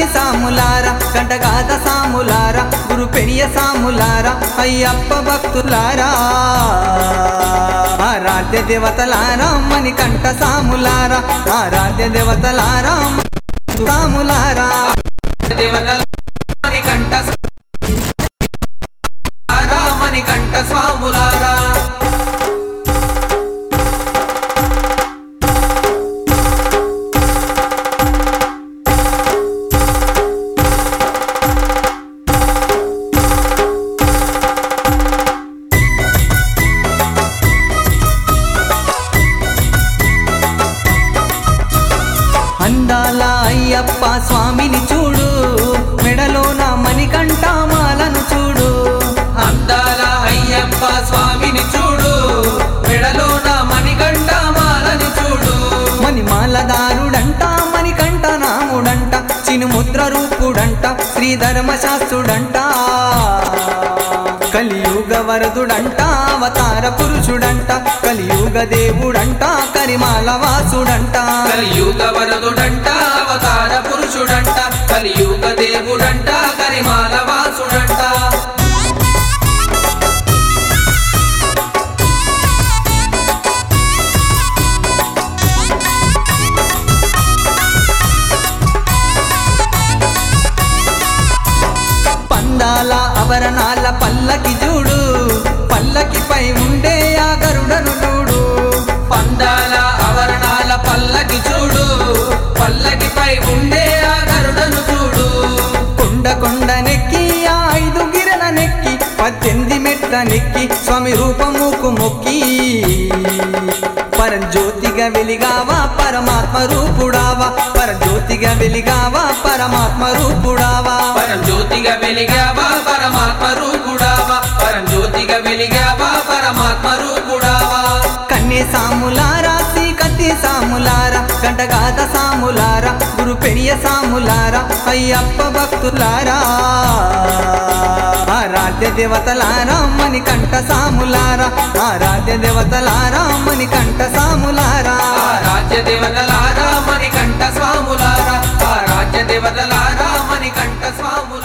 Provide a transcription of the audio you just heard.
సాములార కంటగాద సాములార గురు పెరియ సాములార అయ్యప్ప భక్తులారా ఆరాధ్య దేవతలారా మని కంట సాములారా ఆరాధ్య దేవతలారా సాములారా దేవతలారి కంట రామని కంట స్వాములారా అందాల అయ్యప్ప స్వామిని చూడు మెడలోన మణికంఠ మాలను చూడు అందాల అయ్యప్ప స్వామిని చూడు మెడలోన మణికంఠ మాలను చూడు మణిమాలదారుడంట మణికంఠ నాముడంట చినుముద్ర రూపుడంట శ్రీధర్మశాస్త్రుడంట కలియుగ వరదుడంట అవతార పురుషుడంట కలియుగ దేవుడంట కరిమాల వాసుడంట కలియుగ వరదుడంట అవతార పురుషుడంట కలియుగ దేవుడంట కరిమాల వాసుడంట పందాల అవరణాల పల్లకి చూడు పల్లకిపై ఉండే ఆ గరుడను చూడు పందాల ఆవరణాల పల్లకి చూడు పల్లకిపై ఉండే ఆ గరుడను చూడు కొండ కొండ నెక్కి ఆ ఐదు గిరల నెక్కి పద్దెనిమిది మెట్ల నెక్కి స్వామి రూపముకు మొక్కి పరంజ్యోతిగా వెలిగావా పరమాత్మ రూపుడావా పరంజ్యోతిగా వెలిగావా పరమాత్మ రూపుడావా పరం జ్యోతిగా వెలిగావా పరమాత్మ రూపుడావా పరం జ్యోతిగా వెలిగావా పరమాత్మ రూపుడావా కన్నే సాములారా శ్రీకతి సాములారా కంటగాద సాములారా గురు పెరియ సాములారా అయ్యప్ప భక్తులారా ఆరాధ్య దేవతలారా మని కంట సాములారా ఆరాధ్య దేవతలారా మని కంట సాములారా ఆ రాజ్య దేవతలారా మణికంఠ స్వాములారా ఆ రాజ్య దేవతలారా మణికంఠ స్వాములారా